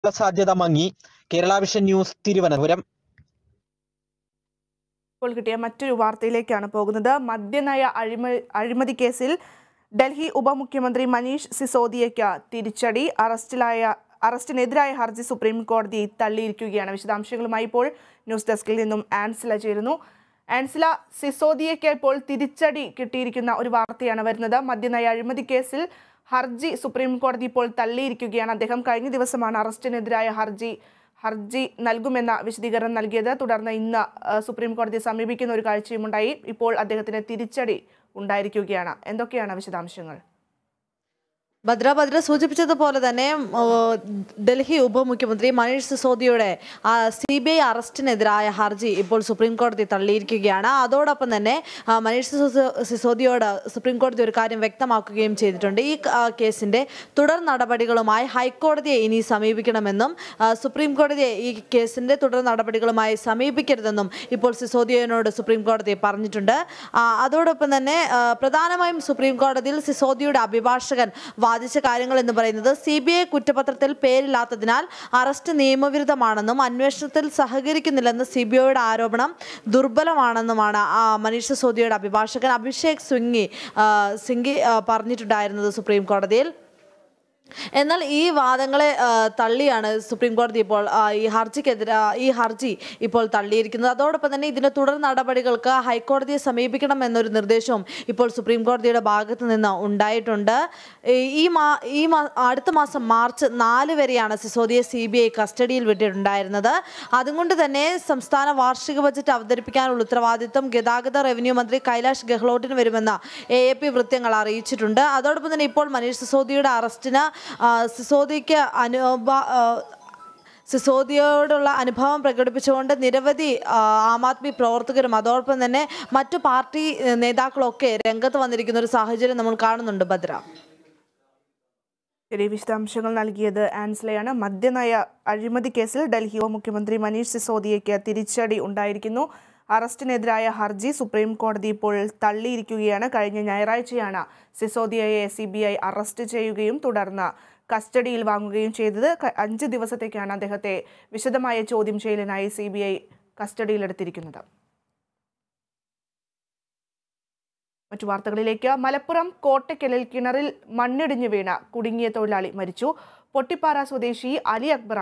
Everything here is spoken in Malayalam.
സാധ്യത മങ്ങി കേരള വിഷൻ ന്യൂസ് തിരുവനന്തപുരം ഇപ്പോൾ കിട്ടിയ മറ്റൊരു വാർത്തയിലേക്കാണ് പോകുന്നത് മദ്യനയ അഴിമ അഴിമതി കേസിൽ ഡൽഹി ഉപമുഖ്യമന്ത്രി മനീഷ് സിസോദിയയ്ക്ക് തിരിച്ചടി അറസ്റ്റിലായ അറസ്റ്റിനെതിരായ ഹർജി സുപ്രീം കോടതി തള്ളിയിരിക്കുകയാണ് വിശദാംശങ്ങളുമായി ഇപ്പോൾ ന്യൂസ് ഡെസ്കിൽ നിന്നും ആൻസില ചേരുന്നു ആൻസില സിസോദിയയ്ക്ക് ഇപ്പോൾ തിരിച്ചടി കിട്ടിയിരിക്കുന്ന ഒരു വാർത്തയാണ് വരുന്നത് മദ്യനയ അഴിമതി കേസിൽ ഹർജി സുപ്രീം കോടതി ഇപ്പോൾ തള്ളിയിരിക്കുകയാണ് അദ്ദേഹം കഴിഞ്ഞ ദിവസമാണ് അറസ്റ്റിനെതിരായ ഹർജി ഹർജി നൽകുമെന്ന വിശദീകരണം നൽകിയത് തുടർന്ന് ഇന്ന് ആ, സുപ്രീം കോടതിയെ സമീപിക്കുന്ന ഒരു കാഴ്ചയുമുണ്ടായി ഇപ്പോൾ അദ്ദേഹത്തിന് തിരിച്ചടി ഉണ്ടായിരിക്കുകയാണ് എന്തൊക്കെയാണ് വിശദാംശങ്ങൾ ഭദ്ര ഭദ്ര സൂചിപ്പിച്ചതുപോലെ തന്നെ ഓ, ഡൽഹി ഉപമുഖ്യമന്ത്രി മനീഷ് സിസോദിയുടെ സി ബി ഐ അറസ്റ്റിനെതിരായ ഹർജി ഇപ്പോൾ സുപ്രീം കോടതി തള്ളിയിരിക്കുകയാണ് അതോടൊപ്പം തന്നെ ആ, മനീഷ് സിസോ- സിസോദിയോട് സുപ്രീം കോടതി ഒരു കാര്യം വ്യക്തമാക്കുകയും ചെയ്തിട്ടുണ്ട് ഈ ആ, കേസിന്റെ തുടർ നടപടികളുമായി ഹൈക്കോടതിയെ ഇനി സമീപിക്കണമെന്നും ആ, സുപ്രീം കോടതിയെ ഈ കേസിന്റെ തുടർ നടപടികളുമായി സമീപിക്കരുതെന്നും ഇപ്പോൾ സിസോദിയോനോട് സുപ്രീം കോടതി പറഞ്ഞിട്ടുണ്ട് ആ, അതോടൊപ്പം തന്നെ ആ, പ്രധാനമായും സുപ്രീം കോടതിയിൽ സിസോദിയുടെ അഭിഭാഷകൻ വാദിച്ച കാര്യങ്ങൾ എന്ന് പറയുന്നത് സി ബി ഐ കുറ്റപത്രത്തിൽ പേരില്ലാത്തതിനാൽ അറസ്റ്റ് നിയമവിരുദ്ധമാണെന്നും അന്വേഷണത്തിൽ സഹകരിക്കുന്നില്ലെന്ന് സി ബി ഐയുടെ ആരോപണം ദുർബലമാണെന്നുമാണ് ആ, മനീഷ് സിസോദിയുടെ അഭിഭാഷകൻ അഭിഷേക് സിംഗി ആ, സിംഗി ആ, പറഞ്ഞിട്ടുണ്ടായിരുന്നത് സുപ്രീം കോടതിയിൽ എന്നാൽ ഈ വാദങ്ങളെ ആ, തള്ളിയാണ് സുപ്രീം കോടതി ഇപ്പോൾ ആ, ഈ ഹർജിക്കെതിരെ ആ, ഈ ഹർജി ഇപ്പോൾ തള്ളിയിരിക്കുന്നത് അതോടൊപ്പം തന്നെ ഇതിന്റെ തുടർ നടപടികൾക്ക് ഹൈക്കോടതിയെ സമീപിക്കണം എന്നൊരു നിർദ്ദേശവും ഇപ്പോൾ സുപ്രീം കോടതിയുടെ ഭാഗത്ത് നിന്ന് ഉണ്ടായിട്ടുണ്ട് ഈ- ഈ മാ ഈ മാ അടുത്ത മാസം മാർച്ച് നാല് വരെയാണ് സിസോദിയെ സി ബി ഐ കസ്റ്റഡിയിൽ വിട്ടിട്ടുണ്ടായിരുന്നത് അതുകൊണ്ട് തന്നെ സംസ്ഥാന വാർഷിക ബജറ്റ് അവതരിപ്പിക്കാനുള്ള ഉത്തരവാദിത്തം ഗതാഗത റവന്യൂ മന്ത്രി കൈലാഷ് ഗെഹ്ലോട്ടിന് വരുമെന്ന് എ എ പി വൃത്തങ്ങൾ അറിയിച്ചിട്ടുണ്ട് അതോടൊപ്പം തന്നെ ഇപ്പോൾ മനീഷ് സിസോദിയുടെ അറസ്റ്റിന് ആ, സിസോദിക്ക് അനുഭ ആ, സിസോദിയോടുള്ള അനുഭവം പ്രകടിപ്പിച്ചുകൊണ്ട് നിരവധി ആ, ആം ആദ്മി പ്രവർത്തകരും അതോടൊപ്പം തന്നെ മറ്റു പാർട്ടി ഏഹ്, നേതാക്കളൊക്കെ രംഗത്ത് വന്നിരിക്കുന്ന ഒരു സാഹചര്യം നമ്മൾ കാണുന്നുണ്ട് ഭദ്ര ശരി വിശദാംശങ്ങൾ നൽകിയത് ആൻസ്ലയാണ് മദ്യനയ അഴിമതി കേസിൽ ഡൽഹി ഉപമുഖ്യമന്ത്രി മനീഷ് സിസോദിയയ്ക്ക് തിരിച്ചടി ഉണ്ടായിരിക്കുന്നു അറസ്റ്റിനെതിരായ ഹർജി സുപ്രീം കോടതി ഇപ്പോൾ തള്ളിയിരിക്കുകയാണ് കഴിഞ്ഞ ഞായറാഴ്ചയാണ് സിസോദിയയെ സി ബി ഐ അറസ്റ്റ് ചെയ്യുകയും തുടർന്ന് കസ്റ്റഡിയിൽ വാങ്ങുകയും ചെയ്തത് ക- അഞ്ച് ദിവസത്തേക്കാണ് അദ്ദേഹത്തെ വിശദമായ ചോദ്യം ചെയ്യലിനായി സി ബി ഐ കസ്റ്റഡിയിലെടുത്തിരിക്കുന്നത് മറ്റു വാർത്തകളിലേക്ക് മലപ്പുറം കോട്ടയ്ക്കലിൽ കിണറിൽ മണ്ണിടിഞ്ഞു വീണ കുടുങ്ങിയ തൊഴിലാളി മരിച്ചു പൊട്ടിപ്പാറ സ്വദേശി അലി അക്ബർ